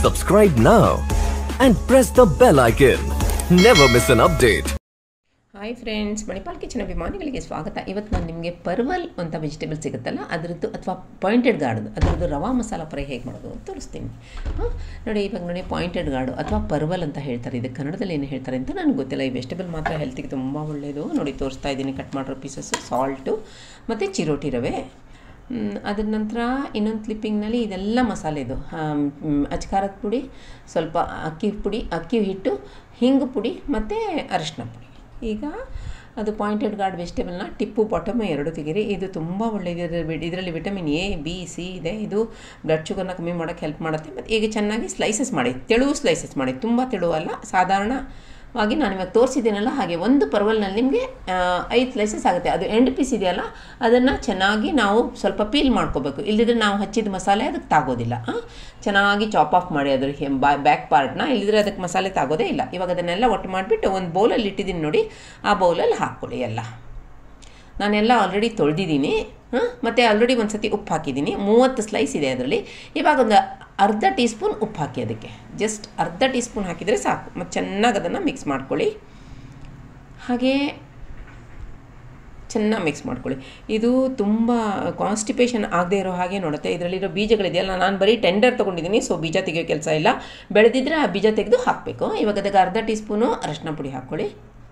Subscribe now and press the bell icon. Never miss an update. Hi friends Manipal Kitchen ಅಭಿಮಾನಿಗಳಿಗೆ ಸ್ವಾಗತ ಇವತ್ತು ನಾನು ನಿಮಗೆ ಪರ್ವಲ್ ಅಂತ ವೆಜಿಟೇಬಲ್ ಸಿಗುತ್ತಲ್ಲ ಅದರದ್ದು ಅಥವಾ ಪಾಯಿಂಟೆಡ್ ಗಾರ್ಡು ಅದರದ್ದು ರವಾ ಮಸಾಲ ಫ್ರೈ ಹೇಗೆ ಮಾಡೋದು ಅಂತ ತೋರಿಸ್ತೀನಿ ಹಾಂ ನೋಡಿ ಇವಾಗ ನೋಡಿ ಪಾಯಿಂಟೆಡ್ ಗಾರ್ಡು ಅಥವಾ ಪರ್ವಲ್ ಅಂತ ಹೇಳ್ತಾರೆ ಇದು ಕನ್ನಡದಲ್ಲಿ ಏನು ಹೇಳ್ತಾರೆ ಅಂತ ನನಗೆ ಗೊತ್ತಿಲ್ಲ ಈ ವೆಜಿಟೇಬಲ್ ಮಾತ್ರ ಹೆಲ್ತಿಗೆ ತುಂಬ ಒಳ್ಳೆಯದು ನೋಡಿ ತೋರಿಸ್ತಾ ಇದ್ದೀನಿ ಕಟ್ ಮಾಡಿರೋ ಪೀಸಸ್ಸು ಸಾಲ್ಟು ಮತ್ತು ಚಿರೋಟಿ ರವೆ ಮ್, ಅದ್ರ ನಂತರ ಇನ್ನೊಂದು ಕ್ಲಿಪ್ಪಿಂಗ್ನಲ್ಲಿ ಇದೆಲ್ಲ ಮಸಾಲೆ ಇದು ಆಮ್, ಮ್, ಅಚ್ಕಾರದ ಪುಡಿ ಸ್ವಲ್ಪ ಅಕ್ಕಿ ಪುಡಿ ಅಕ್ಕಿ ಹಿಟ್ಟು ಹಿಂಗು ಪುಡಿ ಮತ್ತು ಅರಿಶಿನ ಪುಡಿ ಈಗ ಅದು ಪಾಯಿಂಟೆಡ್ ಗಾರ್ಡ್ ವೆಜಿಟೇಬಲ್ನ ಟಿಪ್ಪು ಬಾಟಮ್ ಎರಡು ತೆಗೀರಿ ಇದು ತುಂಬ ಒಳ್ಳೆಯದು ಇದರಲ್ಲಿ ವಿಟಮಿನ್ ಎ ಬಿ ಸಿ ಇದೆ ಇದು ಬ್ಲಡ್ ಶುಗರ್ನ ಕಮ್ಮಿ ಮಾಡೋಕ್ಕೆ ಹೆಲ್ಪ್ ಮಾಡುತ್ತೆ ಮತ್ತು ಈಗ ಚೆನ್ನಾಗಿ ಸ್ಲೈಸಸ್ ಮಾಡಿ ತೆಳು ಸ್ಲೈಸಸ್ ಮಾಡಿ ತುಂಬ ತೆಳು ಅಲ್ಲ ಸಾಧಾರಣವಾಗಿ ನಾನು ಇವಾಗ ತೋರಿಸಿದ್ದೀನಲ್ಲ ಹಾಗೆ ಒಂದು ಪರ್ವಲ್ನಲ್ಲಿ ನಿಮಗೆ ಐದು ಸ್ಲೈಸಸ್ ಆಗುತ್ತೆ ಅದು ಎಂಡ್ ಪೀಸ್ ಇದೆಯಲ್ಲ ಅದನ್ನು ಚೆನ್ನಾಗಿ ನಾವು ಸ್ವಲ್ಪ ಪೀಲ್ ಮಾಡ್ಕೋಬೇಕು ಇಲ್ಲದಿದ್ರೆ ನಾವು ಹಚ್ಚಿದ ಮಸಾಲೆ ಅದಕ್ಕೆ ತಾಗೋದಿಲ್ಲ ಆ? ಚೆನ್ನಾಗಿ ಚಾಪ್ ಆಫ್ ಮಾಡಿ ಅದ್ರ ಬ್ಯಾಕ್ ಪಾರ್ಟ್ನ ಇಲ್ಲದಿದ್ರೆ ಅದಕ್ಕೆ ಮಸಾಲೆ ತಾಗೋದೇ ಇಲ್ಲ ಇವಾಗ ಅದನ್ನೆಲ್ಲ ಒಟ್ಟು ಮಾಡಿಬಿಟ್ಟು ಒಂದು ಬೌಲಲ್ಲಿ ಇಟ್ಟಿದ್ದೀನಿ ನೋಡಿ ಆ ಬೌಲಲ್ಲಿ ಹಾಕ್ಕೊಳ್ಳಿ ಎಲ್ಲ ನಾನೆಲ್ಲ ಆಲ್ರೆಡಿ ತೊಳೆದಿದ್ದೀನಿ ಮತ್ತು ಆಲ್ರೆಡಿ ಒಂದು ಸತಿ ಉಪ್ಪು ಹಾಕಿದ್ದೀನಿ ಮೂವತ್ತು ಸ್ಲೈಸ್ ಇದೆ ಅದರಲ್ಲಿ ಇವಾಗ ಒಂದು ಅರ್ಧ ಟೀ ಸ್ಪೂನ್ ಉಪ್ಪು ಹಾಕಿ ಅದಕ್ಕೆ ಜಸ್ಟ್ ಅರ್ಧ ಟೀ ಸ್ಪೂನ್ ಹಾಕಿದರೆ ಸಾಕು ಮತ್ತು ಚೆನ್ನಾಗಿ ಅದನ್ನು ಮಿಕ್ಸ್ ಮಾಡ್ಕೊಳ್ಳಿ ಹಾಗೇ ಚೆನ್ನಾಗಿ ಮಿಕ್ಸ್ ಮಾಡ್ಕೊಳ್ಳಿ ಇದು ತುಂಬ ಕಾನ್ಸ್ಟಿಪೇಷನ್ ಆಗದೆ ಇರೋ ಹಾಗೆ ನೋಡುತ್ತೆ ಇದರಲ್ಲಿರೋ ಬೀಜಗಳಿದೆಯಲ್ಲ ನಾನು ಬರೀ ಟೆಂಡರ್ ತೊಗೊಂಡಿದ್ದೀನಿ ಸೊ ಬೀಜ ತೆಗಿಯೋ ಕೆಲಸ ಇಲ್ಲ ಬೆಳೆದಿದ್ರೆ ಆ ಬೀಜ ತೆಗೆದು ಹಾಕಬೇಕು ಇವಾಗ ಅದಕ್ಕೆ ಅರ್ಧ ಟೀ ಸ್ಪೂನು ಅರಶಿನ ಪುಡಿ ಹಾಕ್ಕೊಳ್ಳಿ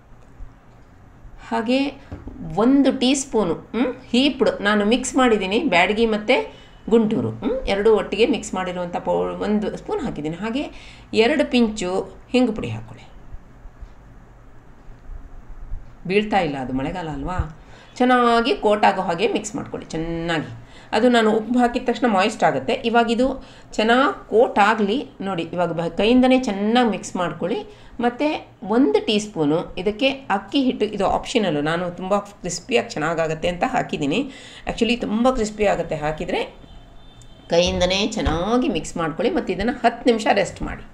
ಹಾಗೆ ಒಂದು ಟೀ ಸ್ಪೂನು ಹೀಪ್ಡು ನಾನು ಮಿಕ್ಸ್ ಮಾಡಿದ್ದೀನಿ ಬ್ಯಾಡಗಿ ಮತ್ತು ಗುಂಟೂರು ಹ್ಮ್? ಎರಡೂ ಒಟ್ಟಿಗೆ ಮಿಕ್ಸ್ ಮಾಡಿರುವಂಥ ಪೌ ಒಂದು ಸ್ಪೂನ್ ಹಾಕಿದ್ದೀನಿ ಹಾಗೆ ಎರಡು ಪಿಂಚು ಹಿಂಗು ಪುಡಿ ಹಾಕ್ಕೊಳ್ಳಿ ಬೀಳ್ತಾ ಇಲ್ಲ ಅದು ಮಳೆಗಾಲ ಅಲ್ವಾ ಚೆನ್ನಾಗಿ ಕೋಟ್ ಆಗೋ ಹಾಗೆ ಮಿಕ್ಸ್ ಮಾಡ್ಕೊಳ್ಳಿ ಚೆನ್ನಾಗಿ ಅದು ನಾನು ಉಪ್ಪು ಹಾಕಿದ ತಕ್ಷಣ ಮಾಯಿಸ್ಟ್ ಆಗುತ್ತೆ ಇವಾಗ ಇದು ಚೆನ್ನಾಗಿ ಕೋಟ್ ಆಗಲಿ ನೋಡಿ ಇವಾಗ ಬ- ಕೈಯಿಂದನೇ ಚೆನ್ನಾಗಿ ಮಿಕ್ಸ್ ಮಾಡ್ಕೊಳ್ಳಿ ಮತ್ತು ಒಂದು ಟೀ ಸ್ಪೂನು ಇದಕ್ಕೆ ಅಕ್ಕಿ ಹಿಟ್ಟು ಇದು ಆಪ್ಷನಲ್ಲು ನಾನು ತುಂಬ ಕ್ರಿಸ್ಪಿಯಾಗಿ ಚೆನ್ನಾಗಾಗುತ್ತೆ ಅಂತ ಹಾಕಿದ್ದೀನಿ ಆ್ಯಕ್ಚುಲಿ ತುಂಬ ಕ್ರಿಸ್ಪಿ ಆಗುತ್ತೆ ಹಾಕಿದರೆ ಕೈಯಿಂದನೇ ಚೆನ್ನಾಗಿ ಮಿಕ್ಸ್ ಮಾಡ್ಕೊಳ್ಳಿ ಮತ್ತು ಇದನ್ನು ಹತ್ತು ನಿಮಿಷ ರೆಸ್ಟ್ ಮಾಡಿ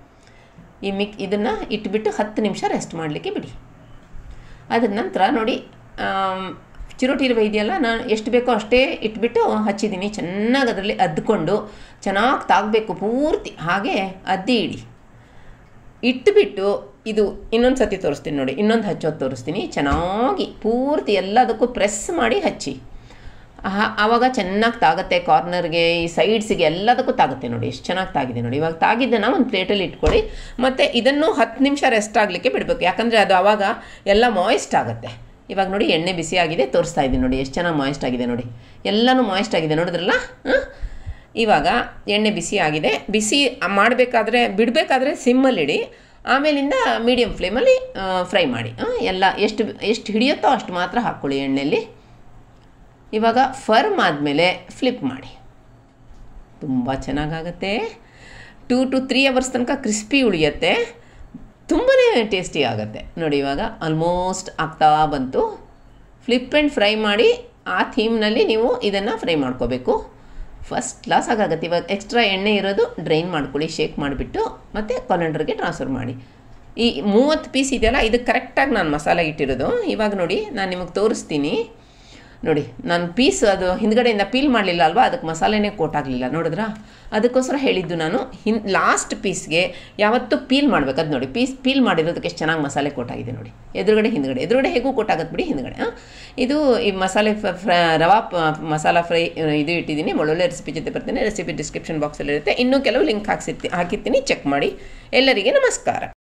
ಈ ಮಿಕ್ ಇದನ್ನು ಇಟ್ಬಿಟ್ಟು ಹತ್ತು ನಿಮಿಷ ರೆಸ್ಟ್ ಮಾಡಲಿಕ್ಕೆ ಬಿಡಿ ಅದ್ರ ನಂತರ ನೋಡಿ ಆಮ್, ಚಿರೋಟಿ ರವೆ ಇದೆಯಲ್ಲ ನಾನು ಎಷ್ಟು ಬೇಕೋ ಅಷ್ಟೇ ಇಟ್ಬಿಟ್ಟು ಹಚ್ಚಿದ್ದೀನಿ ಚೆನ್ನಾಗಿ ಅದರಲ್ಲಿ ಅದ್ಕೊಂಡು ಚೆನ್ನಾಗಿ ತಾಗಬೇಕು ಪೂರ್ತಿ ಹಾಗೆ ಅದ್ದಿ ಇಡಿ ಇಟ್ಬಿಟ್ಟು ಇದು ಇನ್ನೊಂದು ಸತಿ ತೋರಿಸ್ತೀನಿ ನೋಡಿ ಇನ್ನೊಂದು ಹಚ್ಚೋದು ತೋರಿಸ್ತೀನಿ ಚೆನ್ನಾಗಿ ಪೂರ್ತಿ ಎಲ್ಲದಕ್ಕೂ ಪ್ರೆಸ್ ಮಾಡಿ ಹಚ್ಚಿ ಆ- ಆವಾಗ ಚೆನ್ನಾಗಿ ತಾಗುತ್ತೆ ಕಾರ್ನರ್ಗೆ ಈ ಸೈಡ್ಸಿಗೆ ಎಲ್ಲದಕ್ಕೂ ತಾಗುತ್ತೆ ನೋಡಿ ಎಷ್ಟು ಚೆನ್ನಾಗಿ ತಾಗಿದೆ ನೋಡಿ ಇವಾಗ ತಾಗಿದ್ದನ್ನು ಒಂದು ಪ್ಲೇಟಲ್ಲಿ ಇಟ್ಕೊಳ್ಳಿ ಮತ್ತು ಇದನ್ನು ಹತ್ತು ನಿಮಿಷ ರೆಸ್ಟ್ ಆಗಲಿಕ್ಕೆ ಬಿಡಬೇಕು ಯಾಕಂದರೆ ಅದು ಆವಾಗ ಎಲ್ಲ ಮಾಯಿಸ್ಟ್ ಆಗುತ್ತೆ ಇವಾಗ ನೋಡಿ ಎಣ್ಣೆ ಬಿಸಿ ಆಗಿದೆ ತೋರಿಸ್ತಾ ಇದ್ದೀನಿ ನೋಡಿ ಎಷ್ಟು ಚೆನ್ನಾಗಿ ಮಾಯಿಸ್ಟ್ ಆಗಿದೆ ನೋಡಿ ಎಲ್ಲನೂ ಮಾಯಿಸ್ಟ್ ಆಗಿದೆ ನೋಡಿದ್ರಲ್ಲ ಹಾಂ ಇವಾಗ ಎಣ್ಣೆ ಬಿಸಿ ಆಗಿದೆ ಬಿಸಿ ಮಾಡಬೇಕಾದ್ರೆ ಬಿಡಬೇಕಾದ್ರೆ ಸಿಮ್ಮಲ್ಲಿಡಿ ಆಮೇಲಿಂದ ಮೀಡಿಯಮ್ ಫ್ಲೇಮಲ್ಲಿ ಫ್ರೈ ಮಾಡಿ ಆ, ಎಲ್ಲ ಎಷ್ಟು ಎಷ್ಟು ಹಿಡಿಯುತ್ತೋ ಅಷ್ಟು ಮಾತ್ರ ಹಾಕ್ಕೊಳ್ಳಿ ಎಣ್ಣೆಯಲ್ಲಿ ಇವಾಗ ಫರ್ಮ್ ಆದಮೇಲೆ ಫ್ಲಿಪ್ ಮಾಡಿ ತುಂಬ ಚೆನ್ನಾಗಾಗತ್ತೆ ಟೂ ಟು ತ್ರೀ ಅವರ್ಸ್ ತನಕ ಕ್ರಿಸ್ಪಿ ಉಳಿಯುತ್ತೆ ತುಂಬಾ ಟೇಸ್ಟಿ ಆಗುತ್ತೆ ನೋಡಿ ಇವಾಗ ಆಲ್ಮೋಸ್ಟ್ ಆಗ್ತಾ ಬಂತು ಫ್ಲಿಪ್ ಆ್ಯಂಡ್ ಫ್ರೈ ಮಾಡಿ ಆ ಥೀಮ್ನಲ್ಲಿ ನೀವು ಇದನ್ನು ಫ್ರೈ ಮಾಡ್ಕೋಬೇಕು ಫಸ್ಟ್ ಕ್ಲಾಸ್ ಆಗಾಗುತ್ತೆ ಇವಾಗ ಎಕ್ಸ್ಟ್ರಾ ಎಣ್ಣೆ ಇರೋದು ಡ್ರೈನ್ ಮಾಡ್ಕೊಳ್ಳಿ ಶೇಕ್ ಮಾಡಿಬಿಟ್ಟು ಮತ್ತು ಕೊಲೆಂಡ್ರಿಗೆ ಟ್ರಾನ್ಸ್ಫರ್ ಮಾಡಿ ಈ ಮೂವತ್ತು ಪೀಸ್ ಇದೆಯಲ್ಲ ಇದು ಕರೆಕ್ಟಾಗಿ ನಾನು ಮಸಾಲೆ ಇಟ್ಟಿರೋದು ಇವಾಗ ನೋಡಿ ನಾನು ನಿಮಗೆ ತೋರಿಸ್ತೀನಿ ನೋಡಿ ನಾನು ಪೀಸ್ ಅದು ಹಿಂದ್ಗಡೆಯಿಂದ ಪೀಲ್ ಮಾಡಲಿಲ್ಲ ಅಲ್ವಾ ಅದಕ್ಕೆ ಮಸಾಲೆನೇ ಕೋಟ್ ಆಗಲಿಲ್ಲ ನೋಡಿದ್ರಾ ಅದಕ್ಕೋಸ್ಕರ ಹೇಳಿದ್ದು ನಾನು ಹಿನ್ ಲಾಸ್ಟ್ ಪೀಸ್ಗೆ ಯಾವತ್ತೂ ಪೀಲ್ ಮಾಡ್ಬೇಕು ಅದು ನೋಡಿ ಪೀಸ್ ಪೀಲ್ ಮಾಡಿರೋದಕ್ಕೆ ಎಷ್ಟು ಚೆನ್ನಾಗಿ ಮಸಾಲೆ ಕೋಟ್ ಆಗಿದೆ ನೋಡಿ ಎದುರುಗಡೆ ಹಿಂದ್ಗಡೆ ಎದುರುಗಡೆ ಹೇಗೂ ಕೋಟ್ ಆಗತ್ತೆ ಬಿಡಿ ಹಿಂದ್ಗಡೆ ಆ? ಇದು ಈ ಮಸಾಲೆ ಫ- ಫ್ರ ರವಾ ಪ- ಮಸಾಲ ಫ್ರೈ ಇದು ಇಟ್ಟಿದ್ದೀನಿ ಒಳ್ಳೊಳ್ಳೆ ರೆಸಿಪಿ ಜೊತೆ ಬರ್ತೀನಿ ರೆಸಿಪಿ ಡಿಸ್ಕ್ರಿಪ್ಷನ್ ಬಾಕ್ಸಲ್ಲಿ ಇರುತ್ತೆ ಇನ್ನೂ ಕೆಲವು ಲಿಂಕ್ ಹಾಕ್ಸಿರ್ತೀನಿ ಹಾಕಿರ್ತೀನಿ ಚೆಕ್ ಮಾಡಿ ಎಲ್ಲರಿಗೆ ನಮಸ್ಕಾರ